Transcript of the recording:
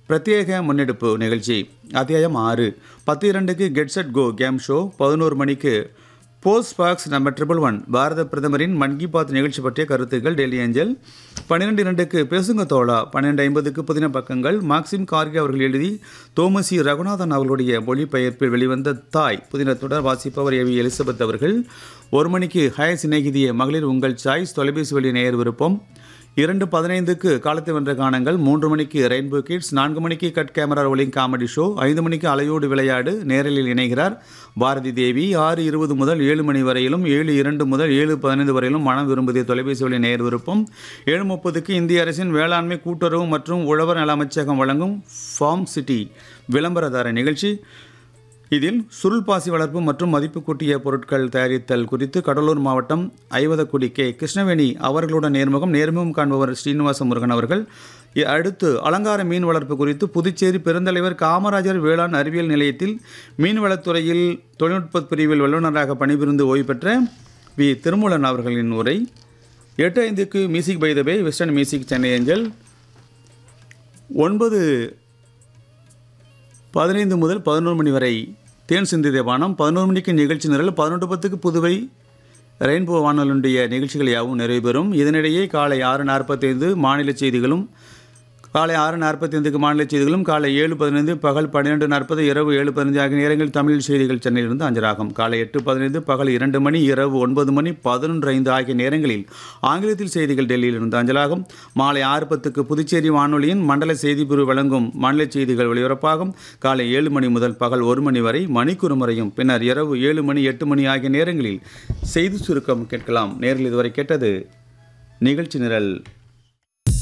பிரத்யேக முன்னெடுப்பு நிகழ்ச்சி அத்தியாயம் ஆறு பத்து இரண்டுக்கு get set go game show பதினோரு மணிக்கு post box number triple one பாரத பிரதமரின் மன் கி பாத் நிகழ்ச்சி பற்றிய கருத்துக்கள் டெல்லி ஏஞ்சல் பன்னிரெண்டு இரண்டுக்கு பேசுங்க தோழா பன்னெண்டு ஐம்பதுக்கு புதின பக்கங்கள் மாக்சிம் கார்கே அவர்கள் எழுதி தோமசி ரகுநாதன் அவர்களுடைய மொழிபெயர்ப்பில் வெளிவந்த தாய் புதின தொடர் வாசிப்பவர் ஏவி எலிசபெத் அவர்கள் ஒரு மணிக்கு ஹய சிநேகிதிய மகளிர் உங்கள் சாய்ஸ் தொலைபேசி வழி நேயர் விருப்பம் இரண்டு பதினைந்துக்கு காலத்தை வென்ற காணங்கள் மூன்று மணிக்கு ரெயின்போ கிட்ஸ் நான்கு மணிக்கு cut camera rolling comedy show ஐந்து மணிக்கு அலையோடு விளையாடு நேரலில் இணைகிறார் பாரதி தேவி ஆறு இருபது முதல் ஏழு மணி வரையிலும் ஏழு இரண்டு முதல் ஏழு பதினைந்து வரையிலும் மனம் விரும்பிய தொலைபேசி வழி நேர் விருப்பம் ஏழு முப்பதுக்கு இந்திய அரசின் வேளாண்மை கூட்டுறவு மற்றும் உழவர் நல அமைச்சகம் வழங்கும் ஃபார்ம் சிட்டி விளம்பரதார நிகழ்ச்சி இதில் சுருள் பாசி வளர்ப்பு மற்றும் மதிப்பு கூட்டிய பொருட்கள் தயாரித்தல் குறித்து கடலூர் மாவட்டம் ஐவதக்குடி கே கிருஷ்ணவேணி அவர்களுடன் நேர்முகம் நேர்முகம் காண்பவர் ஸ்ரீனிவாச முருகன் அவர்கள் இ- அடுத்து அலங்கார மீன் வளர்ப்பு குறித்து புதுச்சேரி பெருந்தலைவர் காமராஜர் வேளாண் அறிவியல் நிலையத்தில் மீன்வளத்துறையில் தொழில்நுட்ப பிரிவில் வல்லுநராக பணிபுரிந்து ஓய்வு பெற்ற வி திருமூலன் அவர்களின் உரை எட்டு ஐந்துக்கு music by the bay western music Chennai angel ஒன்பது பதினைந்து முதல் பதினோரு மணி வரை தேன் சிந்தி தேவானம் பதினோரு மணிக்கு நிகழ்ச்சி நிரல் பதினொன்று பத்துக்கு புதுவை ரெயின்போ வானொலியுடைய நிகழ்ச்சிகள் யாவும் நிறைவேறும் இதனிடையே காலை ஆறு நாற்பத்தைந்து மாநில செய்திகளும் காலை ஆறு நாற்பத்தைந்துக்கு மாநில செய்திகளும் காலை ஏழு பதினைந்து பகல் பன்னிரெண்டு நாற்பது இரவு ஏழு பதினைந்து ஆகிய நேரங்களில் தமிழ் செய்திகள் சென்னையிலிருந்து அஞ்சலாகும் காலை எட்டு பதினைந்து பகல் இரண்டு மணி இரவு ஒன்பது மணி பதினொன்று ஐந்து ஆகிய நேரங்களில் ஆங்கிலத்தில் செய்திகள் டெல்லியிலிருந்து அஞ்சலாகும் மாலை ஆறு பத்துக்கு புதுச்சேரி வானொலியின் மண்டல செய்திப்பிரிவு வழங்கும் மாநில செய்திகள் ஒளிபரப்பாகும் காலை ஏழு மணி முதல் பகல் ஒரு மணி வரை மணிக்கூறு முறையும் பின்னர் இரவு ஏழு மணி எட்டு மணி ஆகிய நேரங்களில் செய்தி சுருக்கம் கேட்கலாம் நேரில் இதுவரை கேட்டது நிகழ்ச்சி நிரல்